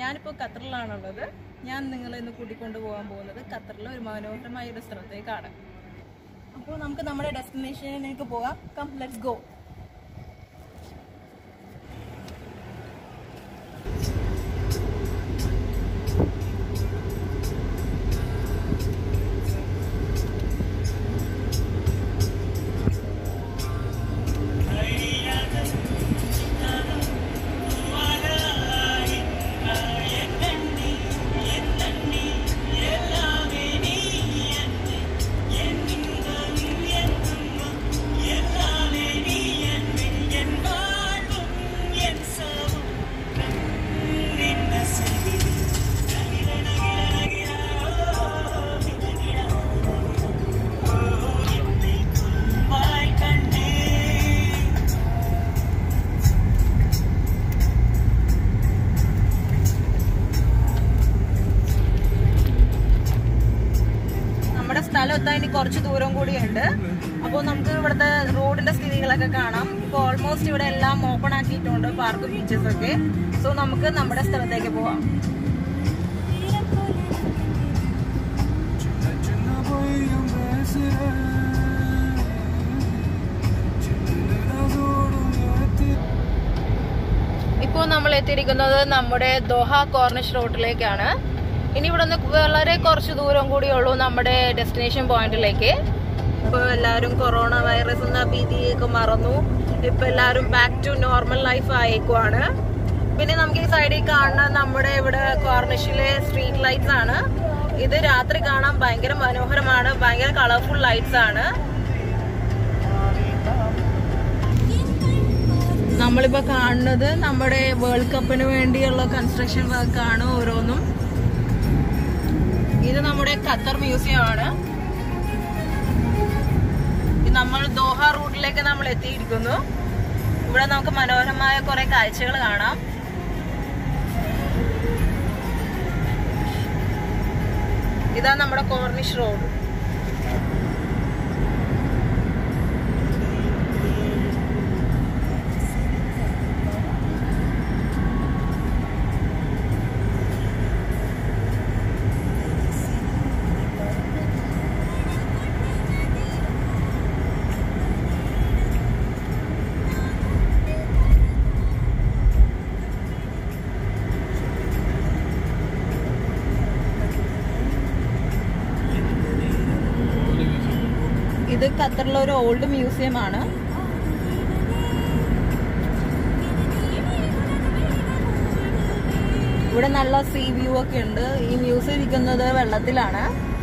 ഞാനിപ്പോൾ ഖത്തറിലാണുള്ളത് ഞാൻ നിങ്ങളെ ഇന്ന് കൂട്ടിക്കൊണ്ടു പോകാൻ പോകുന്നത് ഖത്തറിലെ ഒരു മനോഹരമായ ഒരു സ്ഥലത്തേക്കാണ് അപ്പോൾ നമുക്ക് നമ്മുടെ ഡെസ്റ്റിനേഷനിലേക്ക് പോകാം കം ലെറ്റ്സ് ഗോ നമ്മുടെ സ്ഥലം എത്താൻ ഇനി കുറച്ച് ദൂരം കൂടിയുണ്ട് അപ്പോൾ നമുക്ക് ഇവിടുത്തെ റോഡിന്റെ സ്ഥിതികളൊക്കെ കാണാം ഇപ്പോൾ ഓൾമോസ്റ്റ് ഇവിടെ എല്ലാം ഓപ്പൺ ആക്കിയിട്ടുണ്ട് പാർക്ക് ബീച്ചസ് ഒക്കെ സോ നമുക്ക് നമ്മുടെ സ്ഥലത്തേക്ക് പോവാം ഇപ്പോൾ നമ്മൾ എത്തിയിരിക്കുന്നത് നമ്മുടെ ദോഹ കോർണിഷ് റോഡിലേക്കാണ് ഇനി ഇവിടെ നിന്ന് വളരെ കുറച്ച് ദൂരം കൂടിയുള്ളൂ നമ്മുടെ ഡെസ്റ്റിനേഷൻ പോയിന്റിലേക്ക് ഇപ്പോൾ എല്ലാവരും കൊറോണ വൈറസ് എന്ന ഭീതിയൊക്കെ മറന്നു ഇപ്പൊ എല്ലാവരും ബാക്ക് ടു നോർമൽ ലൈഫ് ആയേക്കുവാണ് പിന്നെ നമുക്ക് ഈ സൈഡിൽ കാണുന്ന നമ്മുടെ ഇവിടെ കോർണിഷിലെ സ്ട്രീറ്റ് ലൈറ്റ്സ് ആണ് ഇത് രാത്രി കാണാൻ ഭയങ്കര മനോഹരമാണ് ഭയങ്കര കളർഫുൾ ലൈറ്റ്സ് ആണ് നമ്മളിപ്പോ കാണുന്നത് നമ്മുടെ വേൾഡ് കപ്പിന് വേണ്ടിയുള്ള കൺസ്ട്രക്ഷൻ വർക്ക് ആണ് ഓരോന്നും ഇത് നമ്മുടെ ഖത്തർ മ്യൂസിയം ആണ് ഇത് നമ്മൾ ദോഹ റൂട്ടിലേക്ക് നമ്മൾ എത്തിയിരിക്കുന്നു ഇവിടെ നമുക്ക് മനോഹരമായ കുറെ കാഴ്ചകൾ കാണാം ഇതാ നമ്മുടെ കോർണിഷ് റോഡ് ഇത് ഖത്തറിലെ ഒരു ഓൾഡ് മ്യൂസിയം ആണ് ഇവിടെ നല്ല സീ വ്യൂ ഒക്കെ ഉണ്ട് ഈ മ്യൂസിയം ഇരിക്കുന്നത് വെള്ളത്തിലാണ്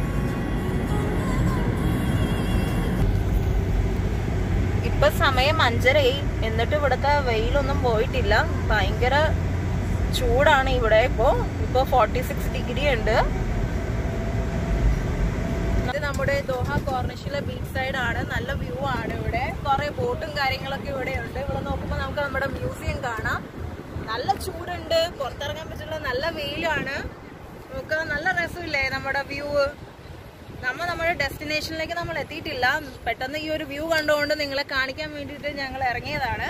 ഇപ്പൊ സമയം അഞ്ചരയായി എന്നിട്ട് ഇവിടുത്തെ വെയിലൊന്നും പോയിട്ടില്ല ഭയങ്കര ചൂടാണ് ഇവിടെ ഇപ്പോ ഇപ്പൊ ഫോർട്ടി സിക്സ് ഡിഗ്രി ഉണ്ട് ഇത് നമ്മുടെ ദോഹ കോർണിഷിലെ ബീച്ച് സൈഡ് ആണ് നല്ല വ്യൂ ആണ് ഇവിടെ കുറെ ബോട്ടും കാര്യങ്ങളൊക്കെ ഇവിടെ ഉണ്ട് ഇവിടെ നോക്കുമ്പോൾ നമുക്ക് നമ്മുടെ മ്യൂസിയം കാണാം നല്ല ചൂടുണ്ട് പുറത്തിറങ്ങാൻ പറ്റുള്ള നല്ല വെയിലാണ് നമുക്ക് നല്ല രസമില്ലേ നമ്മുടെ വ്യൂ നമ്മൾ നമ്മുടെ ഡെസ്റ്റിനേഷനിലേക്ക് നമ്മൾ എത്തിയിട്ടില്ല പെട്ടെന്ന് ഈ ഒരു വ്യൂ കണ്ടുകൊണ്ട് നിങ്ങളെ കാണിക്കാൻ വേണ്ടിയിട്ട് ഞങ്ങൾ ഇറങ്ങിയതാണ്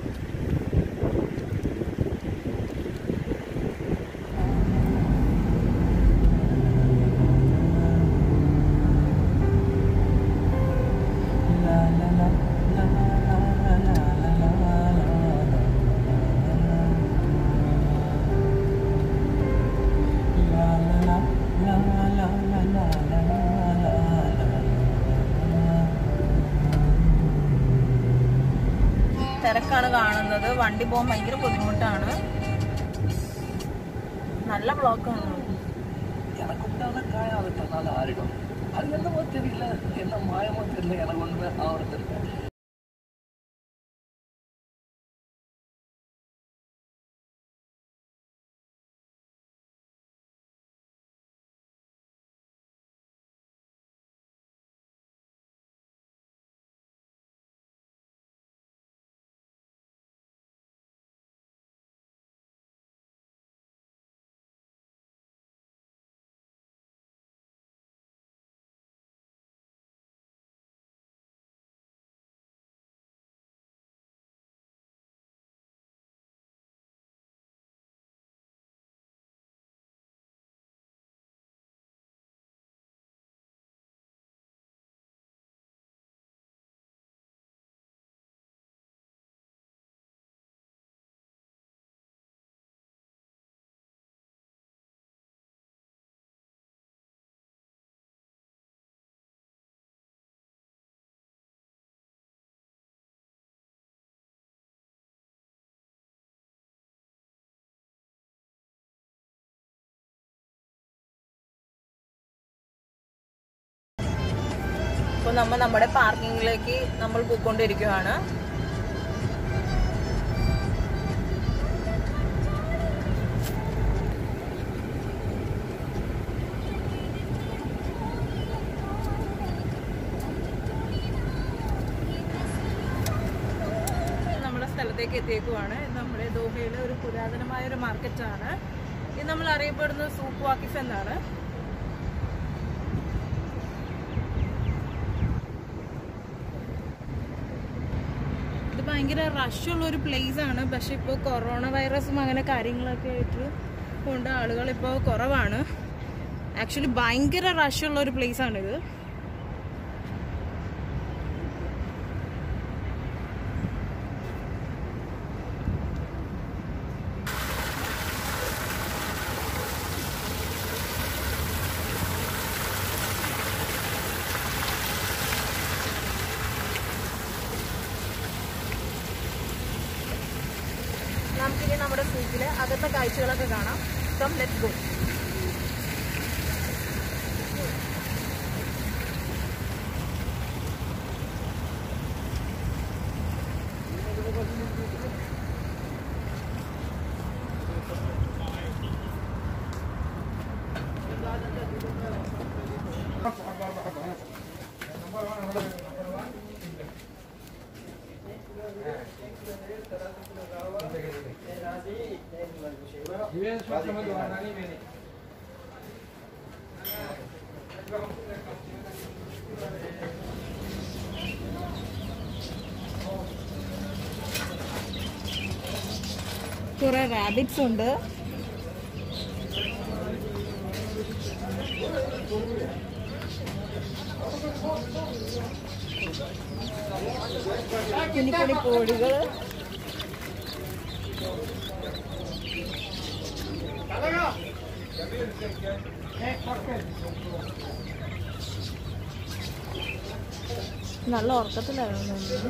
തിരക്കാണ് കാണുന്നത് വണ്ടി പോകാൻ ഭയങ്കര ബുദ്ധിമുട്ടാണ് നല്ല ബ്ലോക്കാണ് எனக்கு உண்டான காயம் அது தன்னால ஆறிடும் அது என்னமோ தெரியல என்ன மாயமோ தெரியல எனக்கு ஒண்ணுமே ஆவறது இல்லை അപ്പോൾ നമ്മൾ നമ്മുടെ പാർക്കിങ്ങിലേക്ക് നമ്മൾ പോയിക്കൊണ്ടിരിക്കുകയാണ് നമ്മുടെ സ്ഥലത്തേക്ക് എത്തിയേക്കുവാണ് ഇത് നമ്മുടെ ദോഹയിലെ ഒരു പുരാതനമായ ഒരു മാർക്കറ്റാണ് ഇത് നമ്മൾ അറിയപ്പെടുന്നത് സൂപ്പ് വാക്കിഫ് എന്നാണ് ഇത് ഭയങ്കര റഷുള്ള ഒരു പ്ലേസ് ആണ് പക്ഷെ ഇപ്പോൾ കൊറോണ വൈറസും അങ്ങനെ കാര്യങ്ങളൊക്കെ ആയിട്ട് കൊണ്ട് ആളുകൾ ഇപ്പോൾ കുറവാണ് ആക്ച്വലി ഭയങ്കര റഷുള്ള ഒരു പ്ലേസ് ആണിത് നമുക്കിനി നമ്മുടെ സൂപ്പിലെ അകത്തെ കാഴ്ചകളൊക്കെ കാണാം കം ലെറ്റ്സ് ഗോ കുറെ റാബിറ്റ്സ് ഉണ്ട് കുഞ്ഞി കുഞ്ഞി കോഴികള് നല്ല ഉറക്കത്തിലായിരുന്നു തോന്നുന്നു.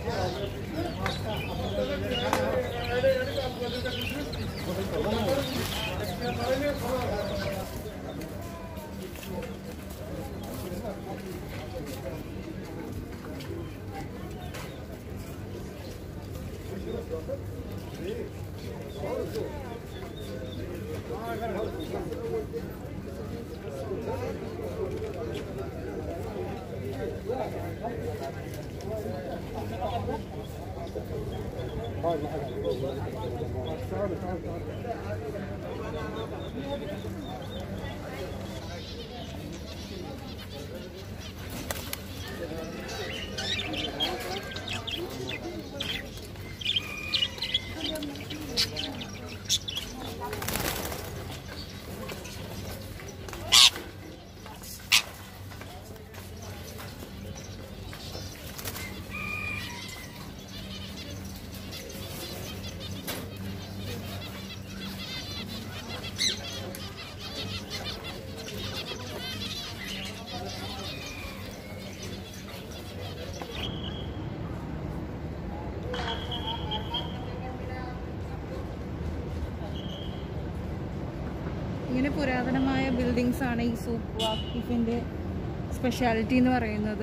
ഇങ്ങനെ പുരാതനമായ ബിൽഡിങ്സ് ആണ് ഈ സൂപ്പ് വാക്കിഫിന്റെ സ്പെഷ്യാലിറ്റി എന്ന് പറയുന്നത്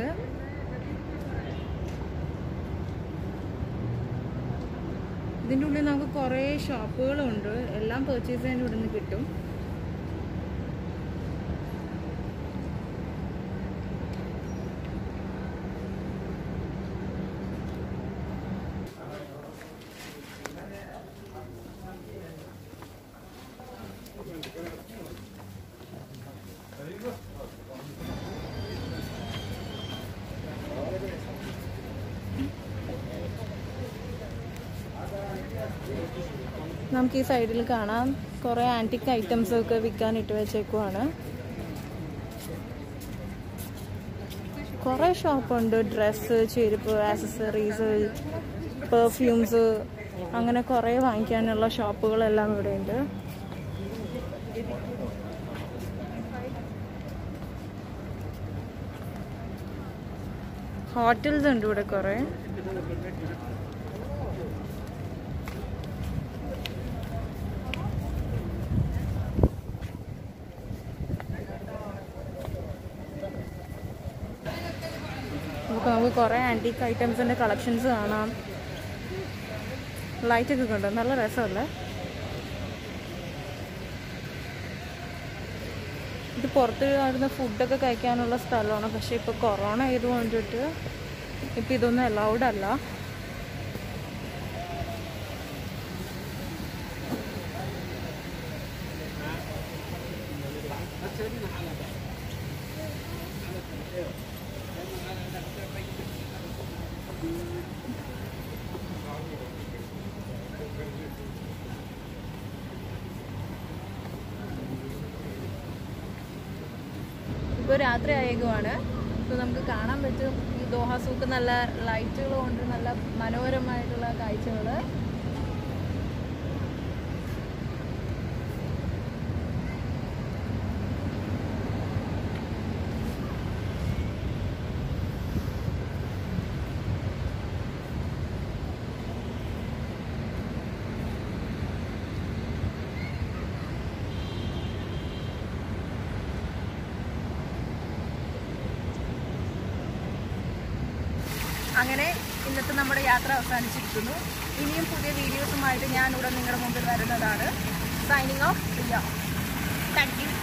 ഇതിൻ്റെ ഉള്ളിൽ നമുക്ക് കുറേ ഷോപ്പുകളുണ്ട് എല്ലാം പർച്ചേസ് ചെയ്യാൻ ഇവിടെ നിന്ന് കിട്ടും നമുക്ക് ഈ സൈഡിൽ കാണാം കുറേ ആൻറ്റിക് ഐറ്റംസ് ഒക്കെ വിൽക്കാൻ ഇട്ട് വെച്ചേക്കുവാണ് കുറേ ഷോപ്പുണ്ട് ഡ്രസ്സ് ചെരുപ്പ് ആക്സസറീസ് പെർഫ്യൂംസ് അങ്ങനെ കുറേ വാങ്ങിക്കാനുള്ള ഷോപ്പുകളെല്ലാം ഇവിടെ ഉണ്ട് ഹോട്ടൽസ് ഉണ്ട് ഇവിടെ കുറേ അപ്പോൾ നമുക്ക് കുറേ ആൻറ്റീക്ക് ഐറ്റംസിൻ്റെ കളക്ഷൻസ് കാണാം ലൈറ്റൊക്കെ കണ്ടോ നല്ല രസമല്ലേ ഇത് പുറത്ത് നടന്ന ഫുഡൊക്കെ കഴിക്കാനുള്ള സ്ഥലമാണ് പക്ഷേ ഇപ്പോൾ കൊറോണ ആയത് കൊണ്ടിട്ട് ഇപ്പം ഇതൊന്നും അലൗഡ് അല്ല ഇപ്പോൾ രാത്രി ആയേക്കുവാണ് ഇപ്പോൾ നമുക്ക് കാണാൻ പറ്റും ഈ ദോഹ സൂക്ക് നല്ല ലൈറ്റുകൾ കൊണ്ട് നല്ല മനോഹരമായിട്ടുള്ള കാഴ്ചകൾ അങ്ങനെ ഇന്നത്തെ നമ്മുടെ യാത്ര അവസാനിച്ചിരിക്കുന്നു ഇനിയും പുതിയ വീഡിയോസുമായിട്ട് ഞാൻ ഇവിടെ നിങ്ങളുടെ മുമ്പിൽ വരുന്നതാണ് സൈനിങ് ഓഫ് താങ്ക് യു